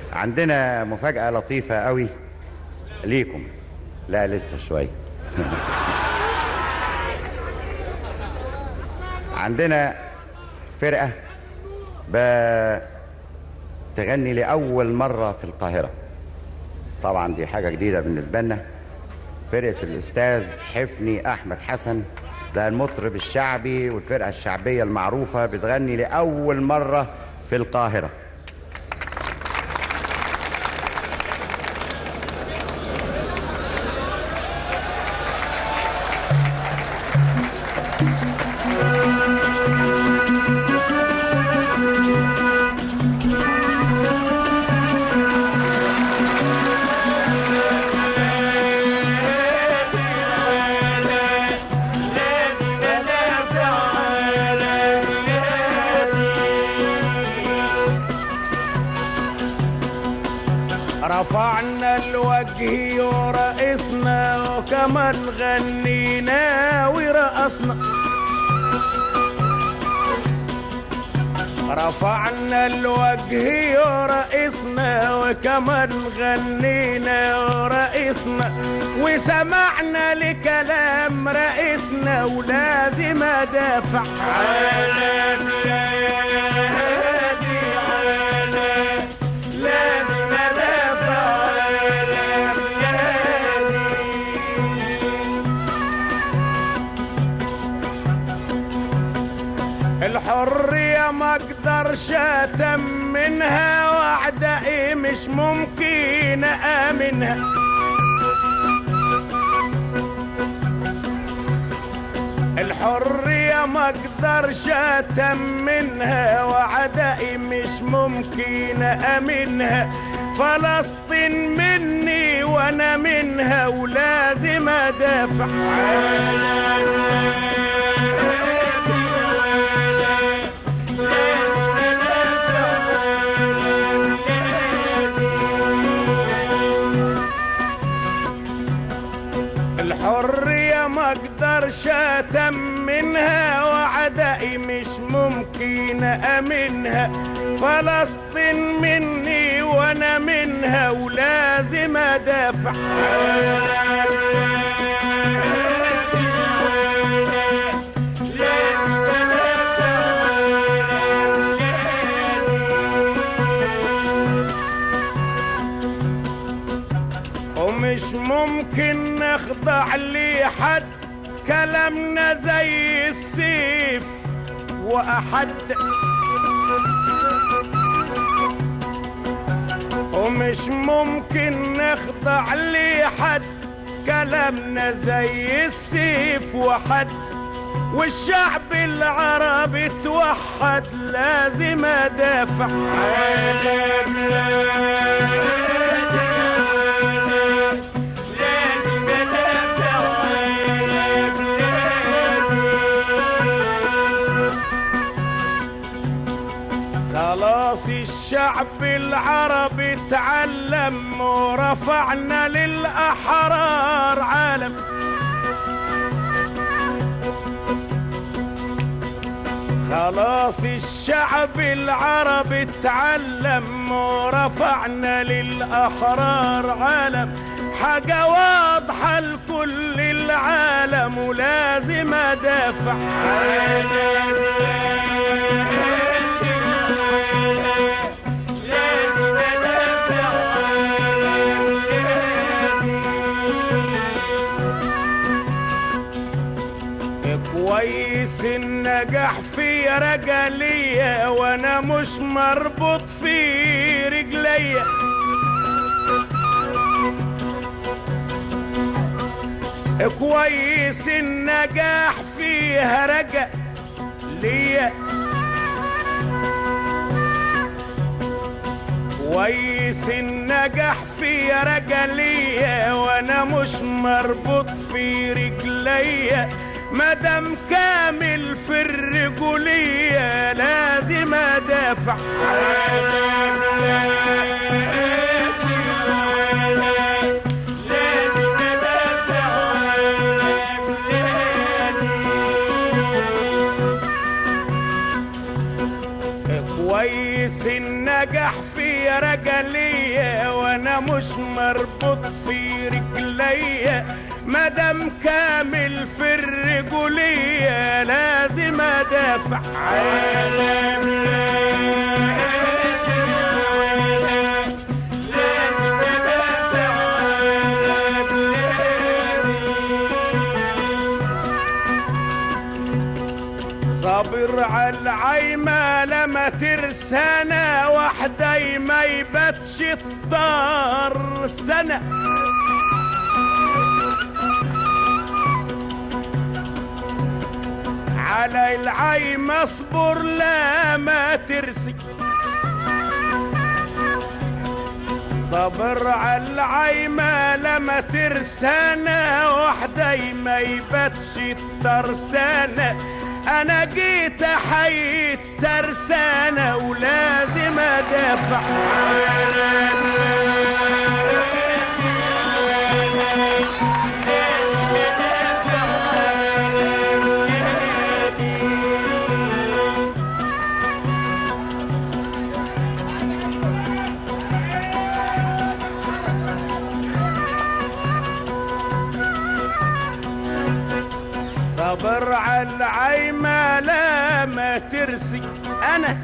عندنا مفاجأة لطيفة قوي ليكم لا لسه شوية عندنا فرقة بتغني لأول مرة في القاهرة طبعا دي حاجة جديدة بالنسبة لنا فرقة الأستاذ حفني أحمد حسن ده المطرب الشعبي والفرقة الشعبية المعروفة بتغني لأول مرة في القاهرة رفعنا الوجه ورقصنا وكمان غنينا ورقصنا رفعنا الوجه ورقصنا وكمان غنينا ورقصنا وسمعنا لكلام رئيسنا ولازم ادافع على بلادي على لازم ادافع على بلادي الحرية ما اقدرش اتمنها واعدائي مش ممكن امنها الحرية ما اقدرش اتمنها واعدائي مش ممكن امنها فلسطين مني وانا منها ولازم ادافع الحرية ما اقدرش اتمنها وعدائي مش ممكن امنها فلسطين مني وانا منها ولازم ادافع ومش ممكن نخضع لحد كلامنا زي السيف وأحد ومش ممكن نخضع لحد كلامنا زي السيف وحد والشعب العربي توحد لازم ادافع على بلادي لازم ادافع على بلادي خلاص الشعب العربي تعلم ورفعنا للأحرار عالم خلاص الشعب العربي تعلم ورفعنا للأحرار عالم حاجة واضحة لكل العالم ولازم أدافع على لازم أدافع كويس النجاح في رجلية وانا مش مربوط في رجليا كويس النجاح فيها رجع ليا كويس النجاح في رجليا وانا مش مربوط في رجليا مدام كامل في الرجولية لازم ادافع على بلادي وعلى- لازم ادافع على بلادي كويس النجاح في في رجلية وانا مش مربوط في رجليا مدام كامل في الرجولية لازم ادافع عالم صابر على العايمة لما ترسانة واحدة ما يباتش الطار سنة على العايمة اصبر لا ما ترسي صبر على العايمة لما ترسانة واحدة ما يباتش الترسانة انا جيت احيي الترسانة ولازم ادافع صبر على العايمة لا ما ترسي انا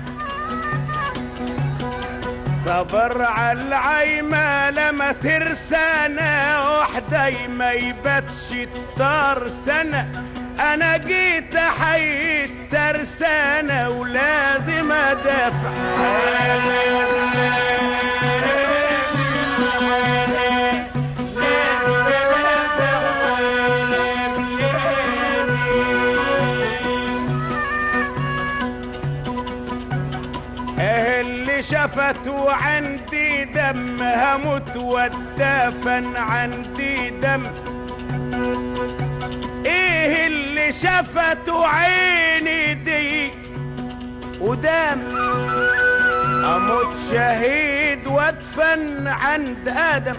صبر على العايمة لما ترسانة واحدة ما يباتش الطار سنة انا جيت احيي الترسانة ولازم ادافع ايه اللي شفت وعندي دم هموت والدفن عندي دم ايه اللي شفت وعيني دي ودم اموت شهيد وادفن عند ادم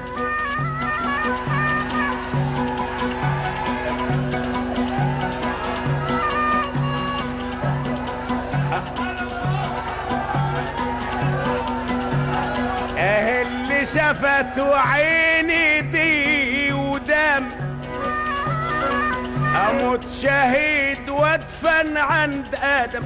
ايه اللي شفت وعيني دي ودم اموت شهيد وادفن عند ادم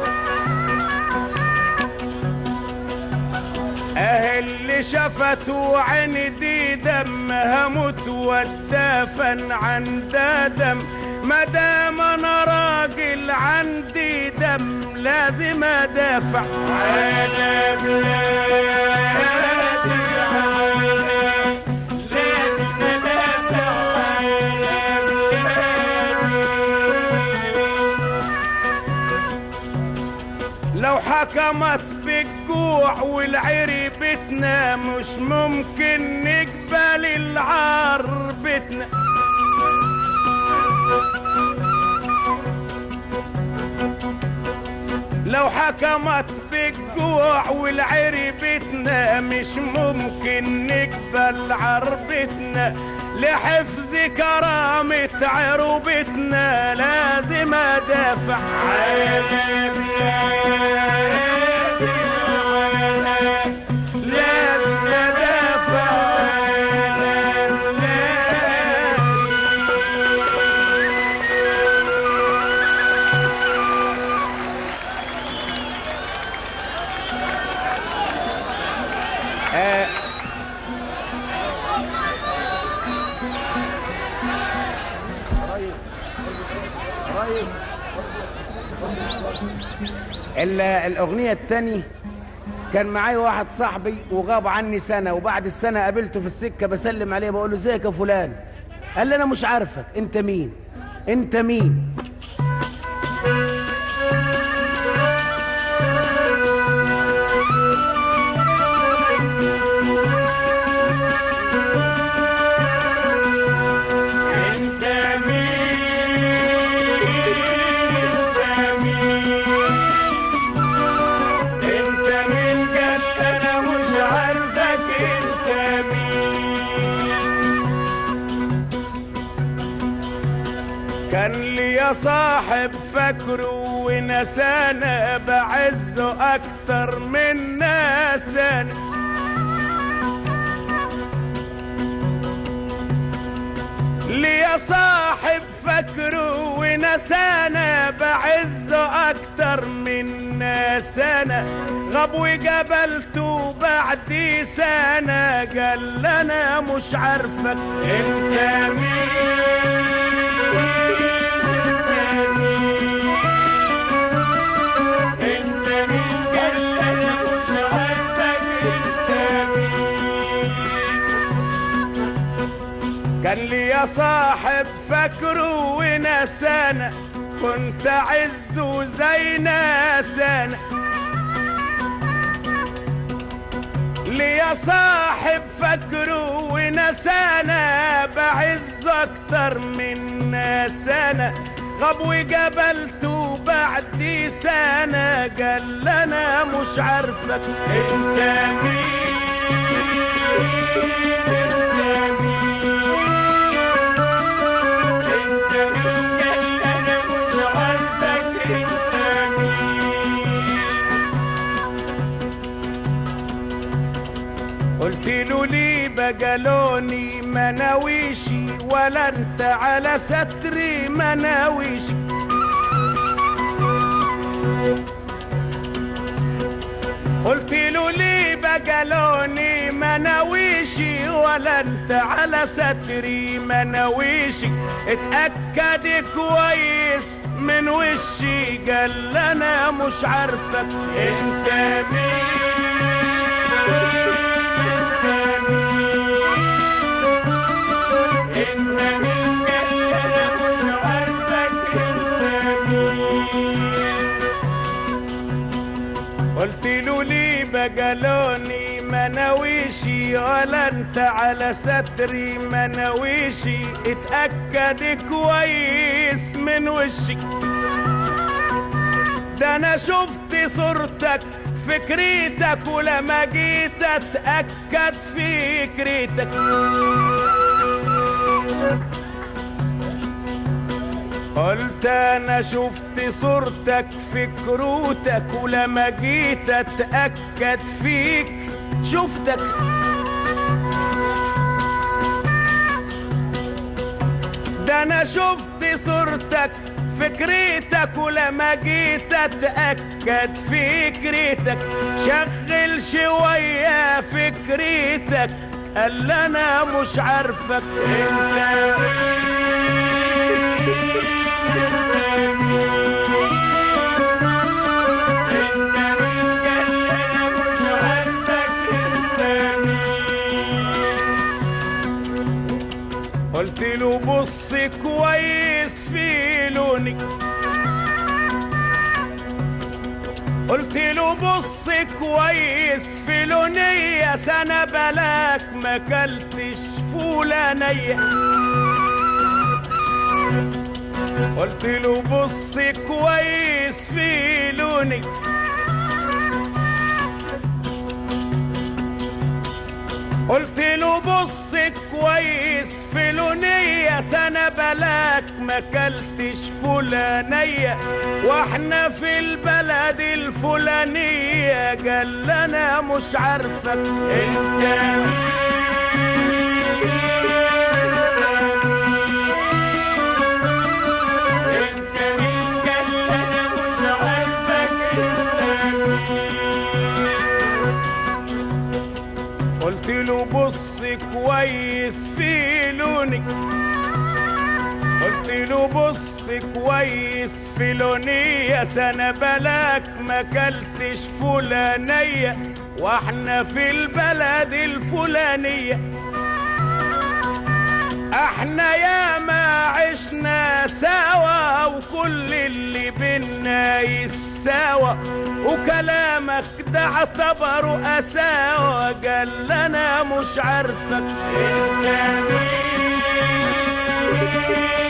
ايه اللي شفت وعيني دي دم هموت وادفن عند ادم مدام انا راجل عندي دم لازم ادافع عالم لازم ادافع لو حكمت بالجوع والعري بتنا مش ممكن نقبل العار بتنا لو حكمت بالجوع والعري بتنا مش ممكن نقبل عربتنا لحفظ كرامة عروبتنا لازم ادافع لازم ادافع آه، ال- الأغنية التانية كان معايا واحد صاحبي وغاب عني سنة وبعد السنة قابلته في السكة بسلم عليه بقول له ازيك يا فلان قال لي أنا مش عارفك أنت مين أنت مين انت مين انت مين انت مين قال انا مش عارفك انت مين كان لي صاحب فاكره ونسانا بعزه اكتر من ناسانا سنة بعزه أكتر من سنة غاب وقابلته بعد سنة قال أنا مش عارفك أنت انت مين قال انا مش عارفك انت مين كان لي يا صاحب فاكره ونسانا كنت عزه زي ناسانا لي يا صاحب فاكره ونسانا بعز اكتر من ناسانا غاب وقابلته بعد سنة قال انا مش عارفك انت مين انت مين قال انا مش عارفك انت مين قلت له ليه بقى لوني مناويشي ولا انت على ستري مناويشي قلت له ليه بقى لوني مناويشي ولا انت على ستري مناويشي اتأكد كويس من وشي قال انا مش عارفك انت انت مين قال انا مش عارفك انت مين قلت له ليه بقى لوني مناويشي ولا انت على ستري مناويشي اتأكد كويس من وشي ده انا شفت صورتك فكريتك ولما جيت اتأكد فكريتك قلت انا شفت صورتك في كروتك ولما جيت اتاكد فيك شفتك ده انا شفت صورتك فكريتك ولما جيت اتاكد فكرتك شغل شويه فكرتك قال انا مش عارفك انت انت مين قال انا مش عارفك انت مين قلت له بص كويس في لوني قلت له بص كويس في لوني يا سنة بلاك ما كلتش فولانية قلت له بص كويس في لوني قلت له بص كويس في لونية سنة بلاك ما كلتش فلانية واحنا في البلد الفلانية قال انا مش عارفك انت انت مين قال انا مش عارفك انت مين قلت له بص كويس في لوني قلت له بص كويس في لوني يا سنة بلاك ما كلتش فلانية واحنا في البلد الفلانية احنا ياما عشنا سوا وكل اللي بينا يساوى وكلامك ده اعتبره قساوة قال انا مش عارفك انت مين